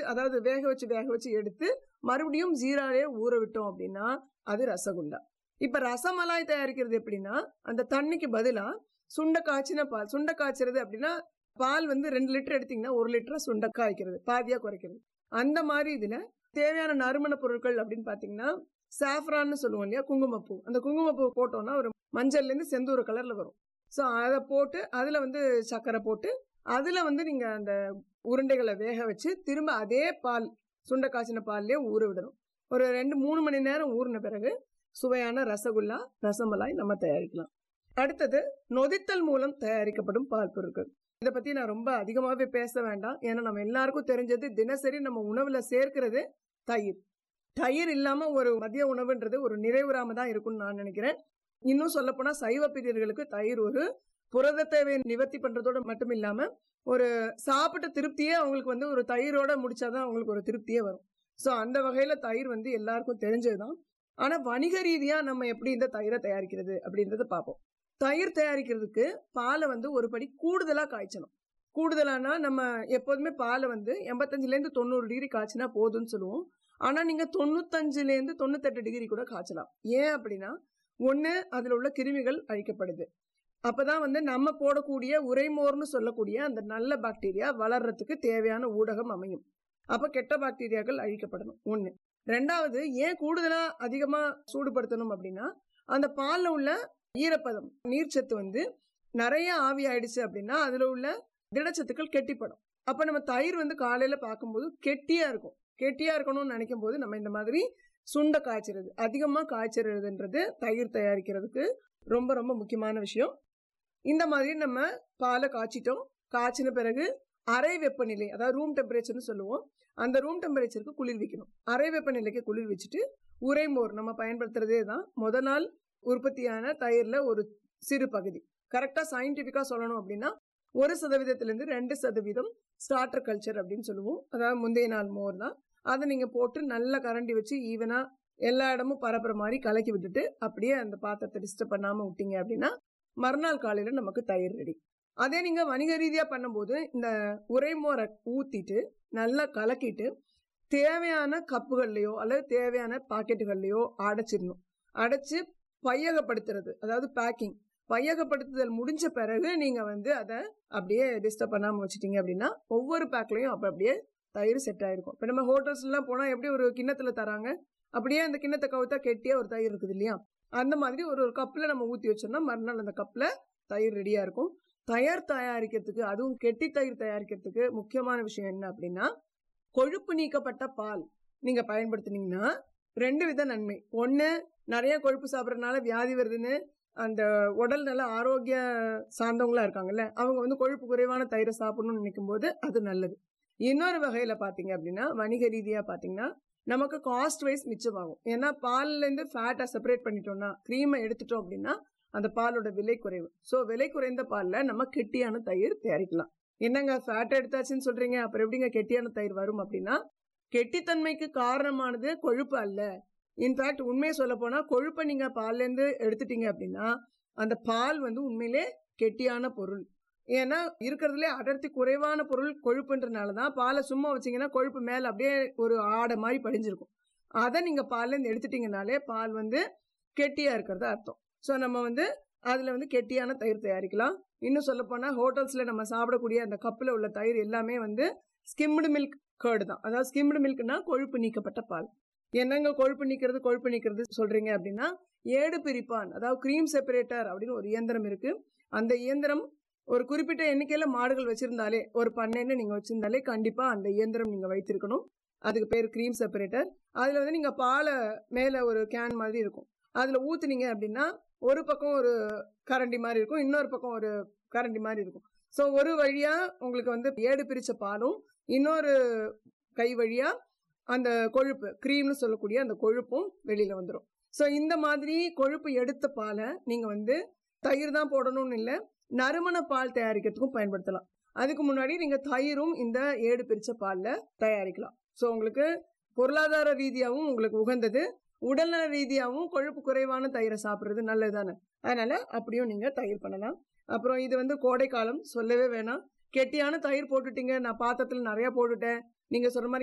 அதாவது வேக வச்சு வேக வச்சு எடுத்து மறுபடியும் ஜீராலே ஊற விட்டோம் அப்படின்னா அது ரசகுல்லா இப்ப ரசமலாய் தயாரிக்கிறது எப்படின்னா அந்த தண்ணிக்கு பதிலா சுண்டை காய்ச்சின பால் சுண்டை காய்ச்சறது அப்படின்னா பால் வந்து ரெண்டு லிட்டர் எடுத்தீங்கன்னா ஒரு லிட்டர் சுண்டை காய்க்கிறது பாதியா குறைக்கிறது அந்த மாதிரி இதுல தேவையான நறுமண பொருட்கள் அப்படின்னு பாத்தீங்கன்னா சாஃப்ரான்னு சொல்லுவோம் இல்லையா குங்குமப்பூ அந்த குங்குமப்பூ போட்டோம்னா ஒரு மஞ்சள்ல இருந்து செந்தூர கலர்ல வரும் ஸோ அதை போட்டு அதுல வந்து சர்க்கரை போட்டு அதுல வந்து நீங்க அந்த உருண்டைகளை வேக வச்சு திரும்ப அதே பால் சுண்டை காய்ச்சின பால்லே ஊற விடணும் ஒரு ரெண்டு மூணு மணி நேரம் ஊறின பிறகு சுவையான ரசகுல்லா ரசமலாய் நம்ம தயாரிக்கலாம் அடுத்தது நொதித்தல் மூலம் தயாரிக்கப்படும் பால் பொருட்கள் இதை பத்தி நான் ரொம்ப அதிகமாகவே பேச வேண்டாம் ஏன்னா நம்ம எல்லாருக்கும் தெரிஞ்சது தினசரி நம்ம உணவுல சேர்க்கிறது தயிர் தயிர் இல்லாம ஒரு மதிய உணவுன்றது ஒரு நிறைவுறாம தான் இருக்கும்னு நான் நினைக்கிறேன் இன்னும் சொல்லப்போனா சைவ பிரியர்களுக்கு தயிர் ஒரு புரத தேவையை நிவர்த்தி பண்றதோட மட்டும் இல்லாம ஒரு சாப்பிட்ட திருப்தியே அவங்களுக்கு வந்து ஒரு தயிரோட முடிச்சாதான் அவங்களுக்கு ஒரு திருப்தியே வரும் ஸோ அந்த வகையில தயிர் வந்து எல்லாருக்கும் தெரிஞ்சதுதான் ஆனா வணிக ரீதியா நம்ம எப்படி இந்த தயிரை தயாரிக்கிறது அப்படின்றத பார்ப்போம் தயிர் தயாரிக்கிறதுக்கு பாலை வந்து ஒரு படி கூடுதலா காய்ச்சணும் கூடுதலானா நம்ம எப்போதுமே பாலை வந்து எண்பத்தஞ்சுல இருந்து தொண்ணூறு டிகிரி காய்ச்சினா போதும்னு சொல்லுவோம் ஆனா நீங்க தொண்ணூத்தஞ்சுல இருந்து தொண்ணூத்தெட்டு டிகிரி கூட காய்ச்சலாம் ஏன் அப்படின்னா ஒண்ணு அதுல உள்ள கிருமிகள் அழிக்கப்படுது அப்பதான் வந்து நம்ம போடக்கூடிய உரைமோர்னு சொல்லக்கூடிய அந்த நல்ல பாக்டீரியா வளர்றதுக்கு தேவையான ஊடகம் அமையும் அப்ப கெட்ட பாக்டீரியாக்கள் அழிக்கப்படணும் ஒண்ணு ரெண்டாவது ஏன் கூடுதலா அதிகமா சூடுபடுத்தணும் அப்படின்னா அந்த பால்ல உள்ள ஈரப்பதம் நீர்ச்சத்து வந்து நிறைய ஆவி ஆயிடுச்சு அப்படின்னா அதுல உள்ள திடச்சத்துக்கள் கெட்டிப்படும் அப்ப நம்ம தயிர் வந்து காலையில பார்க்கும்போது கெட்டியா இருக்கும் கெட்டியா இருக்கணும்னு நினைக்கும் போது நம்ம இந்த மாதிரி சுண்ட காய்ச்சறது அதிகமா காய்ச்சறதுன்றது தயிர் தயாரிக்கிறதுக்கு ரொம்ப ரொம்ப முக்கியமான விஷயம் இந்த மாதிரி நம்ம பாலை காய்ச்சிட்டோம் காய்ச்சின பிறகு அறை வெப்பநிலை அதாவது ரூம் டெம்பரேச்சர்னு சொல்லுவோம் அந்த ரூம் டெம்பரேச்சருக்கு குளிர் வைக்கணும் அறை வெப்பநிலைக்கு குளிர் வச்சுட்டு உரைமோர் நம்ம பயன்படுத்துறதே தான் முத நாள் உற்பத்தியான தயிர்ல ஒரு சிறு பகுதி கரெக்டா சயின்டிபிக்கா சொல்லணும் அப்படின்னா ஒரு சதவீதத்திலிருந்து ரெண்டு சதவீதம் ஸ்டார்டர் கல்ச்சர் அப்படின்னு சொல்லுவோம் அதாவது முந்தைய நாள் மோர் தான் அதை நீங்க போட்டு நல்லா கரண்டி வச்சு ஈவனா எல்லா இடமும் பரப்புற மாதிரி கலக்கி விட்டுட்டு அப்படியே அந்த பாத்திரத்தை டிஸ்டர்ப் பண்ணாம விட்டீங்க அப்படின்னா மறுநாள் காலையில நமக்கு தயிர் ரெடி அதே நீங்க வணிக ரீதியா பண்ணும்போது இந்த உரைமோரை ஊத்திட்டு நல்லா கலக்கிட்டு தேவையான கப்புகள்லயோ அல்லது தேவையான பாக்கெட்டுகள்லயோ அடைச்சிடணும் அடைச்சு பையகப்படுத்துறது அதாவது பேக்கிங் பையகப்படுத்துதல் முடிஞ்ச பிறகு நீங்க வந்து அதை அப்படியே டிஸ்டர்ப் பண்ணாம வச்சுட்டீங்க அப்படின்னா ஒவ்வொரு பேக்லயும் அப்ப அப்படியே தயிர் செட் ஆயிருக்கும் இப்ப நம்ம ஹோட்டல்ஸ் எல்லாம் போனா எப்படி ஒரு கிண்ணத்துல தராங்க அப்படியே அந்த கிண்ணத்தை கவுத்தா கெட்டியா ஒரு தயிர் இருக்குது இல்லையா அந்த மாதிரி ஒரு ஒரு கப்ல நம்ம ஊத்தி வச்சோம்னா மறுநாள் அந்த கப்ல தயிர் ரெடியா இருக்கும் தயார் தயாரிக்கிறதுக்கு அதுவும் கெட்டி தயிர் தயாரிக்கிறதுக்கு முக்கியமான விஷயம் என்ன அப்படின்னா கொழுப்பு நீக்கப்பட்ட பால் நீங்க பயன்படுத்தினீங்கன்னா ரெண்டு வித நன்மை ஒன்னு நிறைய கொழுப்பு சாப்பிட்றதுனால வியாதி வருதுன்னு அந்த உடல் நல்ல ஆரோக்கிய சார்ந்தவங்களா இருக்காங்கல்ல அவங்க வந்து கொழுப்பு குறைவான தயிரை சாப்பிடணும்னு நினைக்கும் போது அது நல்லது இன்னொரு வகையில பாத்தீங்க அப்படின்னா வணிக ரீதியா பாத்தீங்கன்னா நமக்கு காஸ்ட் வைஸ் மிச்சமாகும் ஏன்னா பால்ல இருந்து ஃபேட்டை செப்பரேட் பண்ணிட்டோம்னா க்ரீமை எடுத்துட்டோம் அப்படின்னா அந்த பாலோட விலை குறைவு ஸோ விலை குறைந்த பால்ல நம்ம கெட்டியான தயிர் தயாரிக்கலாம் என்னங்க ஃபேட் எடுத்தாச்சுன்னு சொல்றீங்க அப்புறம் எப்படிங்க கெட்டியான தயிர் வரும் அப்படின்னா கெட்டித்தன்மைக்கு காரணமானது கொழுப்பு அல்ல இன்ஃபேக்ட் உண்மையை சொல்ல போனா கொழுப்பை நீங்க பால்ல இருந்து எடுத்துட்டீங்க அப்படின்னா அந்த பால் வந்து உண்மையிலே கெட்டியான பொருள் ஏன்னா இருக்கிறதுலே அடர்த்தி குறைவான பொருள் கொழுப்புன்றனால தான் பாலை சும்மா வச்சீங்கன்னா கொழுப்பு மேல அப்படியே ஒரு ஆடை மாதிரி படிஞ்சிருக்கும் அதை நீங்க பால்ல இருந்து எடுத்துட்டீங்கனாலே பால் வந்து கெட்டியா இருக்கிறது அர்த்தம் ஸோ நம்ம வந்து அதுல வந்து கெட்டியான தயிர் தயாரிக்கலாம் இன்னும் சொல்ல போனா ஹோட்டல்ஸ்ல நம்ம சாப்பிடக்கூடிய அந்த கப்பில் உள்ள தயிர் எல்லாமே வந்து ஸ்கிம்டு மில்க் கேர்டு தான் அதாவது ஸ்கிம்டு மில்க்னா கொழுப்பு நீக்கப்பட்ட பால் என்னங்க கொழுப்பு நீக்கிறது கொழுப்பு நீக்கிறது சொல்றீங்க அப்படின்னா ஏடு பிரிப்பான் அதாவது கிரீம் செப்பரேட்டர் அப்படின்னு ஒரு இயந்திரம் இருக்கு அந்த இயந்திரம் ஒரு குறிப்பிட்ட எண்ணிக்கையில மாடுகள் வச்சிருந்தாலே ஒரு பண்ணைன்னு நீங்க வச்சிருந்தாலே கண்டிப்பா அந்த இயந்திரம் நீங்க வைத்திருக்கணும் அதுக்கு பேர் கிரீம் செப்பரேட்டர் அதுல வந்து நீங்க பாலை மேல ஒரு கேன் மாதிரி இருக்கும் அதுல ஊத்துனீங்க அப்படின்னா ஒரு பக்கம் ஒரு கரண்டி மாதிரி இருக்கும் இன்னொரு பக்கம் ஒரு கரண்டி மாதிரி இருக்கும் ஸோ ஒரு வழியா உங்களுக்கு வந்து ஏடு பிரிச்ச பாலும் இன்னொரு கை வழியா அந்த கொழுப்பு க்ரீம்னு சொல்லக்கூடிய அந்த கொழுப்பும் வெளியில வந்துடும் ஸோ இந்த மாதிரி கொழுப்பு எடுத்த பாலை நீங்க வந்து தயிர் தான் போடணும்னு இல்லை நறுமண பால் தயாரிக்கிறதுக்கும் பயன்படுத்தலாம் அதுக்கு முன்னாடி நீங்க தயிரும் இந்த ஏடு பிரிச்ச பால்ல தயாரிக்கலாம் ஸோ உங்களுக்கு பொருளாதார ரீதியாகவும் உங்களுக்கு உகந்தது உடல்நல ரீதியாகவும் கொழுப்பு குறைவான தயிரை சாப்பிட்றது நல்லது தானே அதனால அப்படியும் நீங்க தயிர் பண்ணலாம் அப்புறம் இது வந்து கோடை காலம் சொல்லவே வேணாம் கெட்டியான தயிர் போட்டுட்டீங்க நான் பாத்திரத்துல நிறைய போட்டுட்டேன் நீங்க சொன்ன மாதிரி